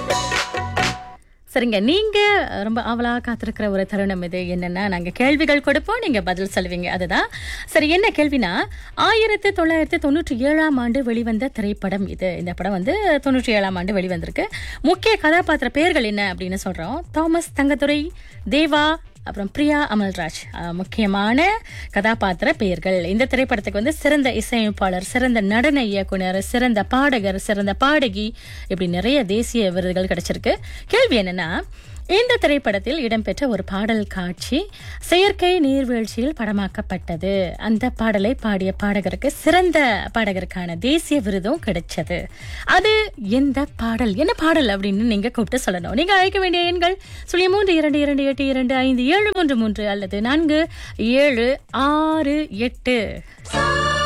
சரிங்க நீங்க ரொம்ப ஆவலா காத்திருக்கிற ஒரு தருணம் இது என்னன்னா நாங்க கேள்விகள் கொடுப்போம் நீங்க பதில் சொல்லுவீங்க அதுதான் சரி என்ன கேள்வினா ஆயிரத்தி தொள்ளாயிரத்தி தொண்ணூற்றி ஏழாம் ஆண்டு வெளிவந்த திரைப்படம் இது இந்த படம் வந்து தொண்ணூற்றி ஏழாம் ஆண்டு வெளிவந்திருக்கு முக்கிய கதாபாத்திர பெயர்கள் என்ன அப்படின்னு சொல்றோம் தாமஸ் தங்கதுரை தேவா அப்புறம் பிரியா அமல்ராஜ் அஹ், முக்கியமான கதாபாத்திர பெயர்கள் இந்த திரைப்படத்துக்கு வந்து சிறந்த இசையமைப்பாளர் சிறந்த நடன இயக்குனர் சிறந்த பாடகர் சிறந்த பாடகி இப்படி நிறைய தேசிய விருதுகள் கிடைச்சிருக்கு கேள்வி என்னன்னா இந்த திரைப்படத்தில் இடம்பெற்ற ஒரு பாடல் காட்சி செயற்கை நீர்வீழ்ச்சியில் படமாக்கப்பட்டது அந்த பாடலை பாடிய பாடகருக்கு சிறந்த பாடகருக்கான தேசிய விருதும் கிடைச்சது அது எந்த பாடல் என்ன பாடல் அப்படின்னு நீங்க கூப்பிட்டு சொல்லணும் நீங்க அழைக்க வேண்டிய எண்கள் சுழிய மூன்று இரண்டு இரண்டு எட்டு இரண்டு ஐந்து ஏழு மூன்று மூன்று அல்லது நான்கு ஏழு ஆறு எட்டு